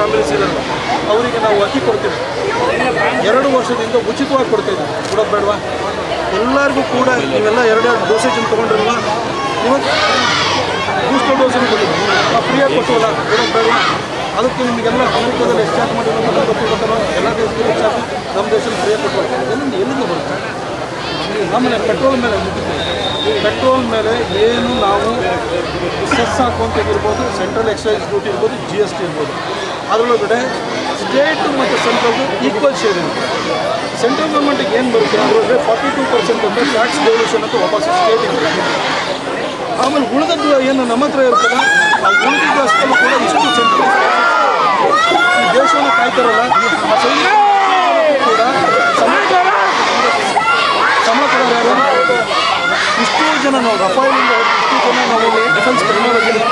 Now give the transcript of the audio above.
families ಇದ್ದಾರೆ ಅವರಿಗೆ ನಾವು ಅಕ್ಕಿ ಕೊಡ್ತೀವಿ ಎರಡು ವರ್ಷದಿಂದ ಉಚಿತವಾಗಿ ಕೊಡ್ತಾ ಇದ್ದೀವಿ ಕೊಡೋದು ಬೇಡವಾ ಎಲ್ಲರಿಗೂ ಕೂಡ ನೀವೆಲ್ಲ ಎರಡೆರಡು ಡೋಸೇಜನ್ನು ತೊಗೊಂಡಿರಲ್ವಾ ಇವತ್ತು ಬೂಸ್ಟರ್ ಡೋಸನ್ನು ಕೊಟ್ಟಿದ್ದೀವಿ ನಾವು ಫ್ರೀಯಾಗಿ ಕೊಟ್ಟಿವಲ್ಲ ಕೊಡೋದು ಬೇಡವಾ ಅದಕ್ಕೆ ನಿಮಗೆಲ್ಲ ಅಮೆರಿಕದಲ್ಲಿ ಎಷ್ಟು ಚಾರ್ಜ್ ಮಾಡಿರೋದು ಗೊತ್ತಿರುತ್ತಲ್ಲ ಎಲ್ಲ ದೇಶದಲ್ಲಿ ಹೆಚ್ಚಾಗಿ ನಮ್ಮ ದೇಶದಲ್ಲಿ ಫ್ರೀಯಾಗಿ ಕೊಟ್ಟು ಎಲ್ಲಿಂದ ಎಲ್ಲಿಂದ ಬರುತ್ತೆ ಆಮೇಲೆ ಪೆಟ್ರೋಲ್ ಮೇಲೆ ಪೆಟ್ರೋಲ್ ಮೇಲೆ ಏನು ನಾವು ಸೆಸ್ ಹಾಕುವಂಥದ್ದಿರ್ಬೋದು ಸೆಂಟ್ರಲ್ ಎಕ್ಸೈಸ್ ಡ್ಯೂಟಿ ಇರ್ಬೋದು ಜಿ ಎಸ್ ಟಿ ಇರ್ಬೋದು ಅದರೊಳಗಡೆ ಸ್ಟೇಟ್ ಮತ್ತು ಸೆಂಟ್ರಲ್ದು ಈಕ್ವಲ್ ಶೇರ್ ಇರುತ್ತೆ ಸೆಂಟ್ರಲ್ ಗೌರ್ಮೆಂಟಿಗೆ ಏನು ಬರುತ್ತೆ ಅದರೊಳಗೆ ಫಾರ್ಟಿ ಟೂ ಪರ್ಸೆಂಟ್ ಅಂತ ಟ್ಯಾಕ್ಸ್ ಡೆವಲ್ಯೂಷನ್ ಅಂತ ವಾಪಸ್ ಸ್ಟೇಟಿಗೆ ಆಮೇಲೆ ಉಳಿದದ್ದು ಏನು ನಮ್ಮ ಹತ್ರ ಇರ್ತಲ್ಲ ಆ ಉಳಿದಿದ್ದು ಅಷ್ಟಲ್ಲೂ ಕೂಡ ಇಷ್ಟು ಸೆಂಟ್ರಲ್ ಈ ದೇಶವನ್ನು ಕಾಯ್ತಾರಲ್ಲ ಆ ಸೈನಿಕರು ಕೂಡ ಸಂಬಳ ಸಂಬಳ ಕೊಡೋರು ಯಾರು ಇಷ್ಟು ಜನ ನಾವು ರಫಾಯಿಲಿಂದ ಇಷ್ಟು ಜನ ನಾವು ಇಲ್ಲಿ ಡಿಫೆನ್ಸ್ ಟೆಕ್ನಾಲಜಿ